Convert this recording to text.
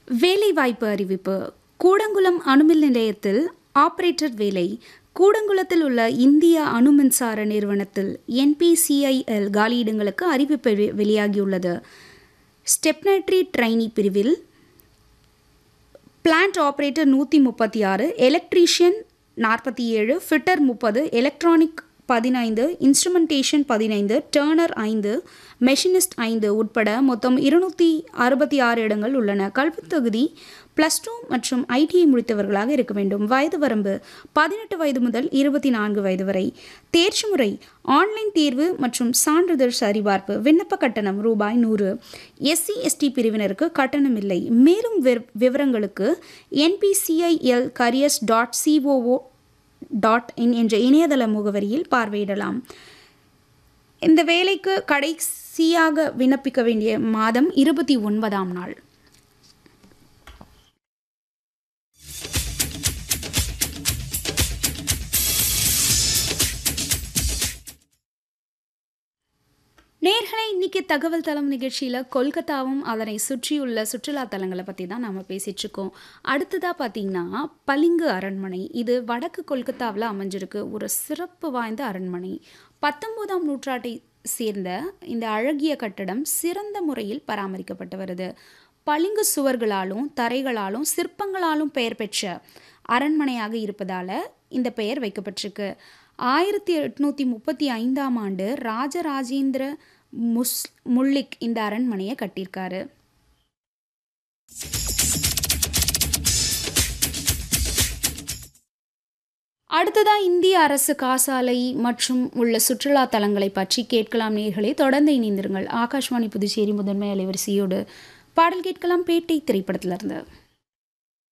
வேலைவாய்ப்பு அறிவிப்பு கூடங்குளம் அணுமின் நிலையத்தில் ஆபரேட்டர் வேலை கூடங்குளத்தில் உள்ள இந்திய அணு மின்சார நிறுவனத்தில் என்பிசிஐஎல் காலியிடங்களுக்கு அறிவிப்பு வெ- வெளியாகியுள்ளது ஸ்டெப்னட்ரி ட்ரைனி பிரிவில் பிளான்ட் ஆப்ரேட்டர் நூற்றி முப்பத்தி ஆறு எலக்ட்ரீஷியன் நாற்பத்தி ஏழு ஃபிட்டர் முப்பது எலக்ட்ரானிக் பதினைந்து இன்ஸ்ட்ருமெண்டேஷன் பதினைந்து டேர்னர் ஐந்து மெஷினிஸ்ட் ஐந்து உட்பட மொத்தம் இருநூற்றி அறுபத்தி ஆறு இடங்கள் உள்ளன கல்வித் தகுதி ப்ளஸ் டூ மற்றும் ஐடிஐ முடித்தவர்களாக இருக்க வேண்டும் வயது வரம்பு பதினெட்டு வயது முதல் இருபத்தி நான்கு வயது வரை தேர்ச்சி முறை ஆன்லைன் தேர்வு மற்றும் சான்றிதழ் சரிபார்ப்பு விண்ணப்ப கட்டணம் ரூபாய் நூறு எஸ்சி எஸ்டி பிரிவினருக்கு கட்டணம் இல்லை மேலும் விவ- விவரங்களுக்கு NPCIL careers dot C O dot in என்ற இணையதள முகவரியில் பார்வையிடலாம் இந்த வேலைக்கு கடைசியாக விண்ணப்பிக்க வேண்டிய மாதம் இருபத்தி ஒன்பதாம் நாள் நேர்களை இன்னைக்கு தகவல் தளம் நிகழ்ச்சியில் கொல்கத்தாவும் அதனை சுற்றியுள்ள சுற்றுலா தலங்களை பற்றி தான் நாம் பேசிகிட்டு இருக்கோம் அடுத்ததாக பார்த்தீங்கன்னா பளிங்கு அரண்மனை இது வடக்கு கொல்கத்தாவில் அமைஞ்சிருக்கு ஒரு சிறப்பு வாய்ந்த அரண்மனை பத்தொன்பதாம் நூற்றாட்டை சேர்ந்த இந்த அழகிய கட்டடம் சிறந்த முறையில் பராமரிக்கப்பட்டு வருது பளிங்கு சுவர்களாலும் தரைகளாலும் சிற்பங்களாலும் பெயர் பெற்ற அரண்மனையாக இருப்பதால் இந்த பெயர் வைக்கப்பட்டிருக்கு ஆயிரத்தி எட்நூற்றி முப்பத்தி ஐந்தாம் ஆண்டு ராஜராஜேந்திர முஸ் முல்லிக் இந்த அரண்மனையை கட்டியிருக்காரு அடுத்ததா இந்திய அரசு காசாலை மற்றும் உள்ள சுற்றுலா தலங்களை பற்றி கேட்கலாம் நேர்களே தொடர்ந்து இணைந்திருங்கள் ஆகாஷ்வாணி புதுச்சேரி முதன்மை அலைவரிசையோடு பாடல் கேட்கலாம் பேட்டை திரைப்படத்திலிருந்து